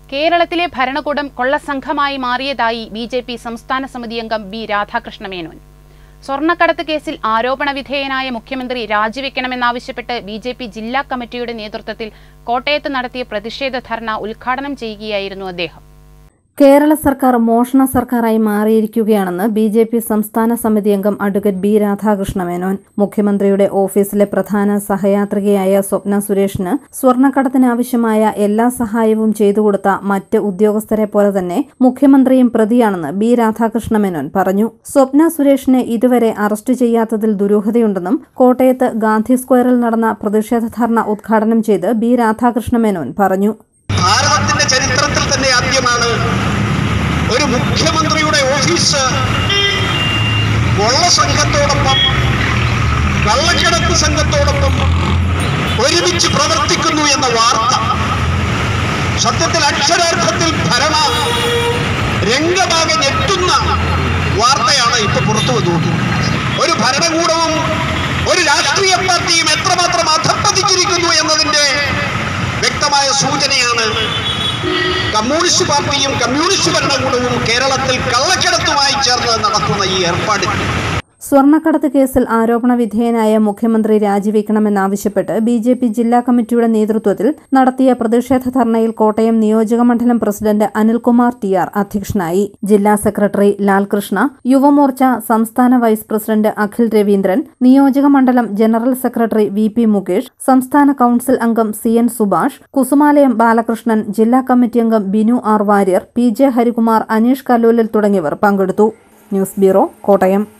കേരളത്തിലെ ഭരണകൂടം കൊള്ളസംഘമായി മാറിയതായി ബി ജെ പി സംസ്ഥാന സമിതി അംഗം ബി രാധാകൃഷ്ണ മേനോൻ സ്വർണ്ണക്കടത്ത് കേസിൽ ആരോപണ വിധേയനായ മുഖ്യമന്ത്രി രാജിവെക്കണമെന്നാവശ്യപ്പെട്ട് ബി ജെ പി ജില്ലാ കമ്മിറ്റിയുടെ നേതൃത്വത്തിൽ കോട്ടയത്ത് നടത്തിയ പ്രതിഷേധ ധർണ ഉദ്ഘാടനം ചെയ്യുകയായിരുന്നു അദ്ദേഹം കേരള സർക്കാർ മോഷണ സർക്കാരായി മാറിയിരിക്കുകയാണെന്ന് ബി ജെ പി സംസ്ഥാന സമിതി അംഗം അഡ്വക്കേറ്റ് ബി രാധാകൃഷ്ണ മേനോൻ മുഖ്യമന്ത്രിയുടെ ഓഫീസിലെ പ്രധാന സഹയാത്രികയായ സ്വപ്ന സുരേഷിന് സ്വർണ്ണക്കടത്തിനാവശ്യമായ എല്ലാ സഹായവും ചെയ്തുകൊടുത്ത മറ്റ് ഉദ്യോഗസ്ഥരെ പോലെ തന്നെ മുഖ്യമന്ത്രിയും പ്രതിയാണെന്ന് ബി രാധാകൃഷ്ണ മേനോൻ പറഞ്ഞു സ്വപ്ന സുരേഷിനെ ഇതുവരെ അറസ്റ്റ് ചെയ്യാത്തതിൽ ദുരൂഹതയുണ്ടെന്നും കോട്ടയത്ത് ഗാന്ധി സ്ക്വയറിൽ നടന്ന പ്രതിഷേധ ധർണ ഉദ്ഘാടനം ചെയ്ത് ബി രാധാകൃഷ്ണ മേനോൻ പറഞ്ഞു ഭാരതത്തിന്റെ ചരിത്രത്തിൽ തന്നെ ആദ്യമാണ് ഒരു മുഖ്യമന്ത്രിയുടെ ഓഫീസ് കൊള്ള സംഘത്തോടൊപ്പം കള്ളക്കടത്ത് സംഘത്തോടൊപ്പം ഒരുമിച്ച് പ്രവർത്തിക്കുന്നു എന്ന വാർത്ത സത്യത്തിൽ അക്ഷരാർത്ഥത്തിൽ ഭരണ രംഗമാകെ ഞെട്ടുന്ന വാർത്തയാണ് ഇപ്പൊ പുറത്തു വന്നത് ഒരു ഭരണകൂടവും ഒരു രാഷ്ട്രീയ പാർട്ടിയും എത്രമാത്രം അധപ്പതിച്ചിരിക്കുന്നു എന്നതിന്റെ വ്യക്തമായ സൂചനയാണ് കമ്മ്യൂണിസ്റ്റ് പാർട്ടിയും കമ്മ്യൂണിസ്റ്റ് ഭരണകൂടവും കേരളത്തിൽ കള്ളക്കടത്തുമായി ചേർന്ന് നടത്തുന്ന ഈ ഏർപ്പാടിൽ സ്വർണ്ണക്കടത്ത് കേസിൽ ആരോപണ വിധേയനായ മുഖ്യമന്ത്രി രാജിവെക്കണമെന്നാവശ്യപ്പെട്ട് ബി ജെ പി ജില്ലാ കമ്മിറ്റിയുടെ നേതൃത്വത്തിൽ നടത്തിയ പ്രതിഷേധ ധർണയിൽ കോട്ടയം നിയോജക മണ്ഡലം പ്രസിഡന്റ് അനിൽകുമാർ ടി ആർ അധ്യക്ഷനായി ജില്ലാ സെക്രട്ടറി ലാൽകൃഷ്ണ യുവമോർച്ച സംസ്ഥാന വൈസ് പ്രസിഡന്റ് അഖിൽ രവീന്ദ്രൻ നിയോജക മണ്ഡലം general secretary V P Mukesh സംസ്ഥാന കൌൺസിൽ അംഗം സി എൻ സുഭാഷ് കുസുമാലയം ബാലകൃഷ്ണൻ ജില്ലാ കമ്മിറ്റി അംഗം Binu R Warrier P J Harikumar Aneesh Kallolil തുടങ്ങിയവർ പങ്കെടുത്തു ന്യൂസ് ബ്യൂറോ കോട്ടയം